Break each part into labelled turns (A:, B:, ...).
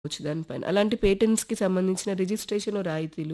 A: వచ్చు దానిపైన. అలాంటి పేటెంట్స్‌కి సంబంధించిన రిజిస్ట్రేషన్ రాయితీలు,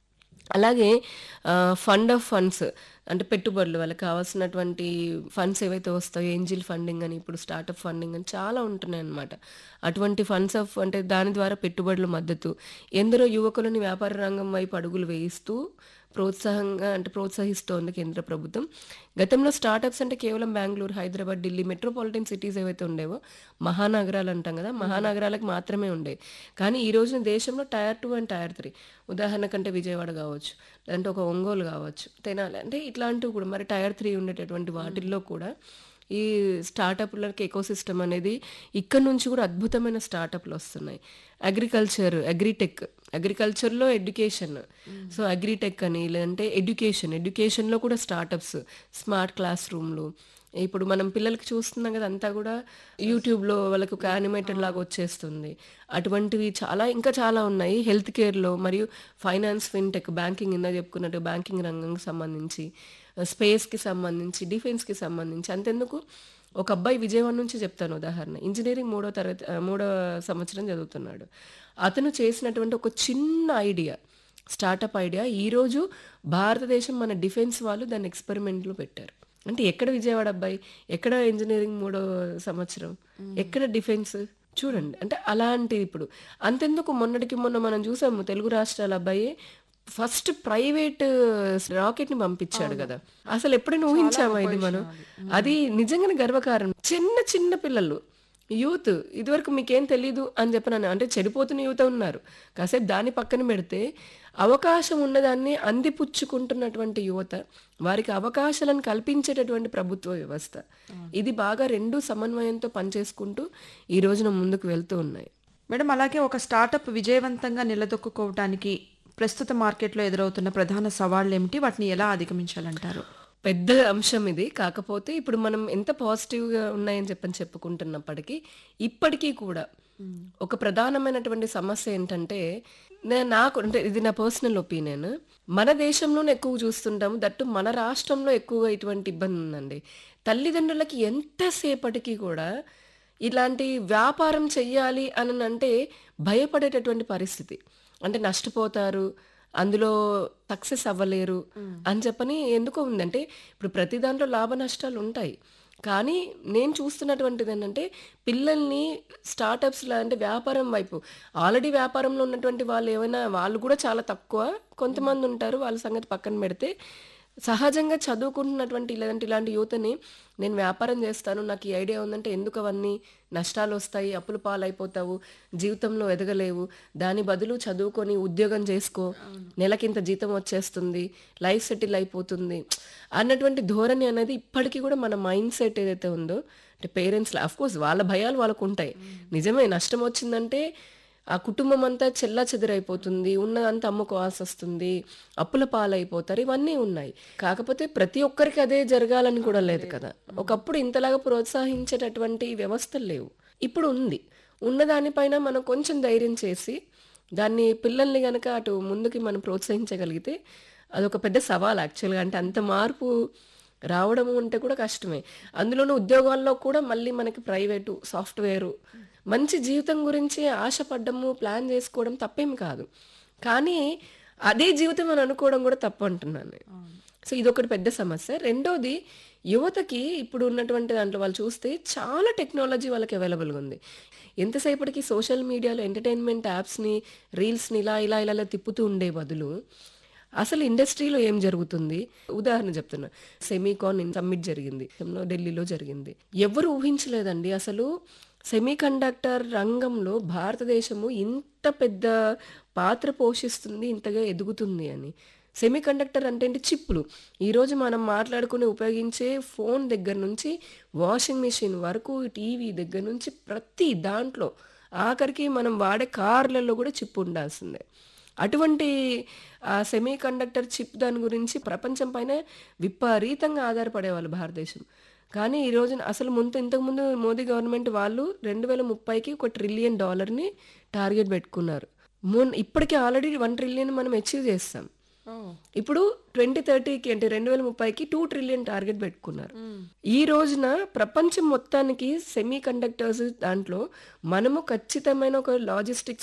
A: అలాగే ఆహ్, ఫండ్ ఆఫ్ ఫండ్స్ అంటే పెట్టుబడులు వాళ్ళకి కావాల్సినటువంటి ఫండ్స్ ఏవైతే వస్తాయో ఏంజిల్ ఫండింగ్ అని, ఇప్పుడు స్టార్టప్ ఫండింగ్ అని చాలా ఉంటున్నాయన్నమాట. అటువంటి ఫండ్స్ ఆఫ్ అంటే దాని ద్వారా పెట్టుబడుల మద్దతు, ఎందరో యువకులని వ్యాపార రంగం వైపు అడుగులు వేయిస్తూ ప్రోత్సాహంగా అంటే ప్రోత్సహిస్తోంది కేంద్ర ప్రభుత్వం. గతంలో స్టార్టప్స్ అంటే కేవలం బెంగుళూరు, హైదరాబాద్, ఢిల్లీ మెట్రోపాలిటన్ సిటీస్ ఏవైతే ఉండేవో మహానగరాలు అంటాం కదా! మహానగరాలకు మాత్రమే ఉండేవి. కానీ ఈ రోజున దేశంలో టైర్ 2 అండ్ టైర్ 3 ఉదాహరణకంటే విజయవాడ కావచ్చు, లేదంటే ఒక ఒంగోలు కావచ్చు, తెనాలి అంటే ఇట్లాంటివి కూడా మరి టైర్ 3 ఉండేటటువంటి వాటిల్లో కూడా ఈ స్టార్టప్‌లకి ఎకోసిస్టమ్ అనేది ఇక్కడి నుంచి కూడా అద్భుతమైన స్టార్టప్‌లు వస్తున్నాయి. అగ్రికల్చర్, అగ్రిటెక్ అగ్రికల్చర్‌లో ఎడ్యుకేషన్. సో, అగ్రిటెక్ అని లేదంటే ఎడ్యుకేషన్, ఎడ్యుకేషన్‌లో కూడా స్టార్టప్స్, స్మార్ట్ క్లాస్ రూమ్‌లు ఇప్పుడు మనం పిల్లలకి చూస్తున్నాం కదా! అంతా కూడా యూట్యూబ్‌లో వాళ్ళకి ఒక యానిమేటెడ్ లాగా వచ్చేస్తుంది. అటువంటివి చాలా ఇంకా చాలా ఉన్నాయి. హెల్త్ కేర్‌లో మరియు ఫైనాన్స్, ఫిన్‌టెక్, బ్యాంకింగ్ ఇందాక చెప్పుకున్నట్టు బ్యాంకింగ్ రంగంకి సంబంధించి, స్పేస్‌కి సంబంధించి, డిఫెన్స్‌కి సంబంధించి అంతెందుకు ఒక అబ్బాయి విజయవాడ నుంచి చెప్తాను ఉదాహరణ. ఇంజినీరింగ్ మూడో తరగతి ఆహ్, మూడో సంవత్సరం చదువుతున్నాడు. అతను చేసినటువంటి ఒక చిన్న ఐడియా, స్టార్టప్ ఐడియా ఈరోజు భారతదేశం మన డిఫెన్స్ వాళ్ళు దాన్ని ఎక్స్‌పెరిమెంట్‌లో పెట్టారు. అంటే ఎక్కడ విజయవాడ అబ్బాయి, ఎక్కడ ఇంజినీరింగ్ మూడో సంవత్సరం, ఎక్కడ డిఫెన్స్ చూడండి. అంటే అలాంటిది ఇప్పుడు. అంతెందుకు మొన్నటికి మొన్న మనం చూసాము తెలుగు రాష్ట్రాల అబ్బాయి ఫస్ట్ ప్రైవేట్ రాకెట్‌ని పంపించాడు కదా! అసలు ఎప్పుడైనా ఊహించామా ఇది మనం? అది నిజంగానే గర్వకారణం. చిన్న చిన్న పిల్లలు యూత్ ఇదివరకు మీకేం తెలీదు అని చెప్పనని అంటే చెడిపోతున్న యువత ఉన్నారు. కాసేపు దాన్ని పక్కన పెడితే అవకాశం ఉన్నదాన్ని అందిపుచ్చుకుంటున్నటువంటి యువత, వారికి అవకాశాలను కల్పించేటటువంటి ప్రభుత్వ వ్యవస్థ. ఇది బాగా 2 సమన్వయంతో పనిచేసుకుంటూ ఈ రోజున ముందుకు వెళ్తూ ఉన్నాయి.
B: మేడం అలాగే ఒక స్టార్టప్ విజయవంతంగా నిలదొక్కుకోవటానికి ప్రస్తుత మార్కెట్‌లో ఎదురవుతున్న ప్రధాన సవాళ్లేమిటి? వాటిని ఎలా అధిగమించాలంటారు?
A: పెద్ద అంశం ఇది. కాకపోతే ఇప్పుడు మనం ఎంత పాజిటివ్‌గా ఉన్నాయని చెప్పని చెప్పుకుంటున్నప్పటికీ, ఇప్పటికీ కూడా ఒక ప్రధానమైనటువంటి సమస్య ఏంటంటే నే నాకు అంటే ఇది నా పర్సనల్ ఒపీనియన్. మన దేశంలోనే ఎక్కువ చూస్తుంటాము. దట్ టూ మన రాష్ట్రంలో ఎక్కువగా ఇటువంటి ఇబ్బంది ఉందండి. తల్లిదండ్రులకి ఎంతసేపటికి కూడా ఇలాంటి వ్యాపారం చెయ్యాలి అననంటే భయపడేటటువంటి పరిస్థితి. అంటే నష్టపోతారు. అందులో సక్సెస్ అవ్వలేరు అని చెప్పని ఎందుకో ఉందంటే ఇప్పుడు ప్రతి దాంట్లో లాభ నష్టాలు ఉంటాయి. కానీ నేను చూస్తున్నటువంటిదేంటంటే పిల్లల్ని స్టార్టప్స్‌లా అంటే వ్యాపారం వైపు ఆల్రెడీ వ్యాపారంలో ఉన్నటువంటి వాళ్ళు ఏమైనా వాళ్ళు కూడా చాలా తక్కువ. కొంతమంది ఉంటారు. వాళ్ళ సంగతి పక్కన పెడితే సహజంగా చదువుకుంటున్నటువంటి లేదంటే ఇలాంటి యువతని నేను వ్యాపారం చేస్తాను. నాకు ఈ ఐడియా ఉందంటే ఎందుకు అవన్నీ నష్టాలొస్తాయి, అప్పుల పాలైపోతావు, జీవితంలో ఎదగలేవు. దాని బదులు చదువుకొని ఉద్యోగం చేసుకో. నెలకింత జీతం వచ్చేస్తుంది. లైఫ్ సెటిల్ అయిపోతుంది. అన్నటువంటి ధోరణి అనేది ఇప్పటికి కూడా మన మైండ్ సెట్ ఏదైతే ఉందో అంటే పేరెంట్స్‌లో ఆఫ్‌కోర్స్ వాళ్ళ భయాలు వాళ్ళకుంటాయి. నిజమే నష్టం వచ్చిందంటే ఆ కుటుంబం అంతా చెల్లాచెదురైపోతుంది. ఉన్నదంతా అమ్ముకోవాల్సొస్తుంది. అప్పుల పాలైపోతారు. ఇవన్నీ ఉన్నాయి. కాకపోతే ప్రతి ఒక్కరికి అదే జరగాలని కూడా లేదు కదా! ఒకప్పుడు ఇంతలాగా ప్రోత్సహించేటటువంటి వ్యవస్థలు లేవు. ఇప్పుడు ఉంది. ఉన్న దానిపైన మనం కొంచెం ధైర్యం చేసి దాన్ని పిల్లల్ని గనక అటు ముందుకి మనం ప్రోత్సహించగలిగితే అదొక పెద్ద సవాల్ యాక్చువల్‌గా. అంటే అంత మార్పు రావడము అంటే కూడా కష్టమే. అందులోనూ ఉద్యోగాల్లో కూడా మళ్ళీ మనకి ప్రైవేటు, సాఫ్ట్‌వేరు మంచి జీవితం గురించి ఆశపడ్డము, ప్లాన్ చేసుకోవడం తప్పేమి కాదు. కానీ అదే జీవితం అని అనుకోవడం కూడా తప్పంటున్నాను నేను. సో, ఇదొకటి పెద్ద సమస్య. రెండోది యువతకి ఇప్పుడు ఉన్నటువంటి దాంట్లో వాళ్ళు చూస్తే చాలా టెక్నాలజీ వాళ్ళకి అవైలబుల్‌గా ఉంది. ఎంతసేపటికి సోషల్ మీడియాలో ఎంటర్‌టైన్‌మెంట్ యాప్స్‌ని, రీల్స్‌ని ఇలా ఇలా ఇలా ఇలా తిప్పుతూ ఉండే బదులు అసలు ఇండస్ట్రీలో ఏం జరుగుతుంది? ఉదాహరణ చెప్తున్నా. సెమీకాన్ సమ్మిట్ జరిగింది. ఢిల్లీలో జరిగింది. ఎవ్వరు ఊహించలేదండి అసలు సెమీకండక్టర్ రంగంలో భారతదేశము ఇంత పెద్ద పాత్ర పోషిస్తుంది, ఇంతగా ఎదుగుతుంది అని. సెమీకండక్టర్ అంటే ఏంటి? చిప్పులు. ఈరోజు మనం మాట్లాడుకుని ఉపయోగించే ఫోన్ దగ్గర నుంచి వాషింగ్ మెషిన్ వరకు, టీవీ దగ్గర నుంచి ప్రతి దాంట్లో ఆఖరికి మనం వాడే కార్‌లలో కూడా చిప్ ఉండాల్సిందే. అటువంటి ఆ సెమీకండక్టర్ చిప్ దాని గురించి ప్రపంచం పైన విపరీతంగా ఆధారపడేవాళ్ళు భారతదేశం. కానీ ఈ రోజున అసలు ముందు ఇంతకుముందు మోదీ గవర్నమెంట్ వాళ్ళు 2030కి ఒక ట్రిలియన్ డాలర్‌ని టార్గెట్ పెట్టుకున్నారు. మొన్ ఇప్పటికి ఆల్రెడీ 1 ట్రిలియన్ మనం అచీవ్ చేసాం. ఇప్పుడు 2030కి అంటే 2030కి 2 ట్రిలియన్ టార్గెట్ పెట్టుకున్నారు. ఈ రోజున ప్రపంచం మొత్తానికి సెమీకండక్టర్స్ దాంట్లో మనము ఖచ్చితమైన ఒక లాజిస్టిక్స్